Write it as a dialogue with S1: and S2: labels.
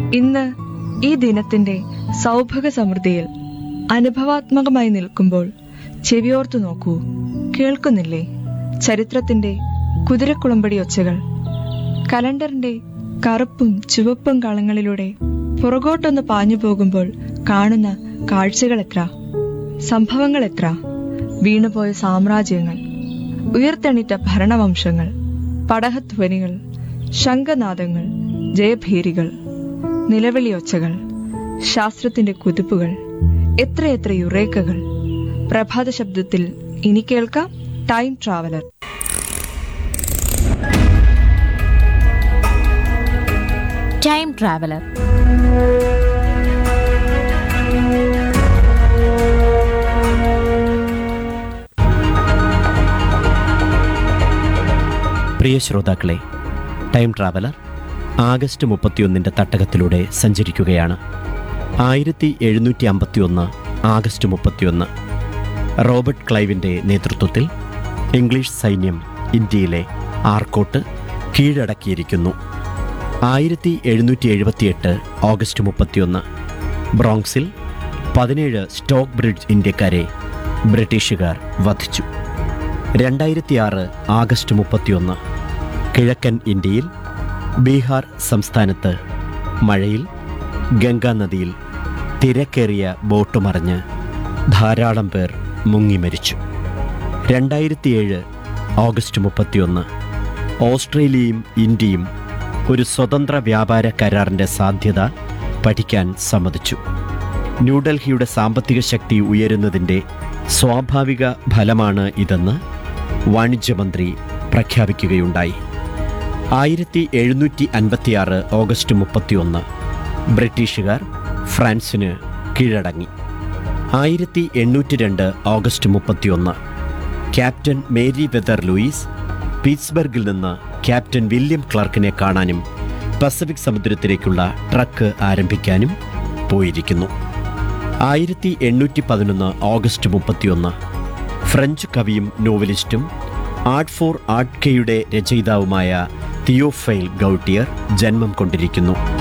S1: ഇന്ന് ഈ ദിനത്തിന്റെ സൗഭഗ സമൃദ്ധിയിൽ അനുഭവാത്മകമായി നിൽക്കുമ്പോൾ ചെവിയോർത്തു നോക്കൂ കേൾക്കുന്നില്ലേ ചരിത്രത്തിന്റെ കുതിരക്കുളമ്പടി ഒച്ചകൾ കലണ്ടറിന്റെ കറുപ്പും ചുവപ്പും കളങ്ങളിലൂടെ പുറകോട്ടൊന്ന് പാഞ്ഞു പോകുമ്പോൾ കാണുന്ന കാഴ്ചകൾ എത്ര സംഭവങ്ങൾ എത്ര വീണുപോയ സാമ്രാജ്യങ്ങൾ ഉയർത്തെണീറ്റ ഭരണവംശങ്ങൾ പടഹധ്വനികൾ ശംഖനാദങ്ങൾ ജയഭീരികൾ നിലവിളിയൊച്ചകൾ ശാസ്ത്രത്തിന്റെ കുതിപ്പുകൾ എത്രയെത്ര യുറേക്കകൾ പ്രഭാത ശബ്ദത്തിൽ ഇനി കേൾക്കാം ടൈം ട്രാവലർ
S2: ടൈം ട്രാവലർ
S3: പ്രിയ ശ്രോതാക്കളെ ടൈം ട്രാവലർ ആഗസ്റ്റ് മുപ്പത്തിയൊന്നിൻ്റെ തട്ടകത്തിലൂടെ സഞ്ചരിക്കുകയാണ് ആയിരത്തി എഴുന്നൂറ്റി അമ്പത്തിയൊന്ന് ആഗസ്റ്റ് മുപ്പത്തിയൊന്ന് റോബർട്ട് ക്ലൈവിൻ്റെ നേതൃത്വത്തിൽ ഇംഗ്ലീഷ് സൈന്യം ഇന്ത്യയിലെ ആർക്കോട്ട് കീഴടക്കിയിരിക്കുന്നു ആയിരത്തി എഴുന്നൂറ്റി എഴുപത്തിയെട്ട് ഓഗസ്റ്റ് മുപ്പത്തിയൊന്ന് ബ്രോങ്സിൽ പതിനേഴ് സ്റ്റോക്ക് ബ്രിഡ്ജ് ഇന്ത്യക്കാരെ ബ്രിട്ടീഷുകാർ വധിച്ചു രണ്ടായിരത്തി ആറ് ആഗസ്റ്റ് മുപ്പത്തിയൊന്ന് കിഴക്കൻ ഇന്ത്യയിൽ ബീഹാർ സംസ്ഥാനത്ത് മഴയിൽ ഗംഗാ നദിയിൽ തിരക്കേറിയ ബോട്ട് മറിഞ്ഞ് ധാരാളം പേർ മുങ്ങി മരിച്ചു രണ്ടായിരത്തിയേഴ് ഓഗസ്റ്റ് മുപ്പത്തിയൊന്ന് ഓസ്ട്രേലിയയും ഇന്ത്യയും ഒരു സ്വതന്ത്ര വ്യാപാര കരാറിൻ്റെ സാധ്യത പഠിക്കാൻ സമ്മതിച്ചു ന്യൂഡൽഹിയുടെ സാമ്പത്തിക ശക്തി ഉയരുന്നതിൻ്റെ സ്വാഭാവിക ഫലമാണ് ഇതെന്ന് വാണിജ്യമന്ത്രി പ്രഖ്യാപിക്കുകയുണ്ടായി ആയിരത്തി എഴുന്നൂറ്റി അൻപത്തിയാറ് ഓഗസ്റ്റ് മുപ്പത്തിയൊന്ന് ബ്രിട്ടീഷുകാർ ഫ്രാൻസിന് കീഴടങ്ങി ആയിരത്തി എണ്ണൂറ്റി രണ്ട് ഓഗസ്റ്റ് മുപ്പത്തിയൊന്ന് ക്യാപ്റ്റൻ മേരി വെതർ ലൂയിസ് പീറ്റ്സ്ബർഗിൽ നിന്ന് ക്യാപ്റ്റൻ വില്യം ക്ലാർക്കിനെ കാണാനും പസഫിക് സമുദ്രത്തിലേക്കുള്ള ട്രക്ക് ആരംഭിക്കാനും പോയിരിക്കുന്നു ആയിരത്തി എണ്ണൂറ്റി പതിനൊന്ന് ഓഗസ്റ്റ് മുപ്പത്തിയൊന്ന് ഫ്രഞ്ച് കവിയും നോവലിസ്റ്റും ആർട്ട് ഫോർ ആർട്ട് കെയുടെ രചയിതാവുമായ തിയോഫൈൽ ഗൗട്ടിയർ ജന്മം കൊണ്ടിരിക്കുന്നു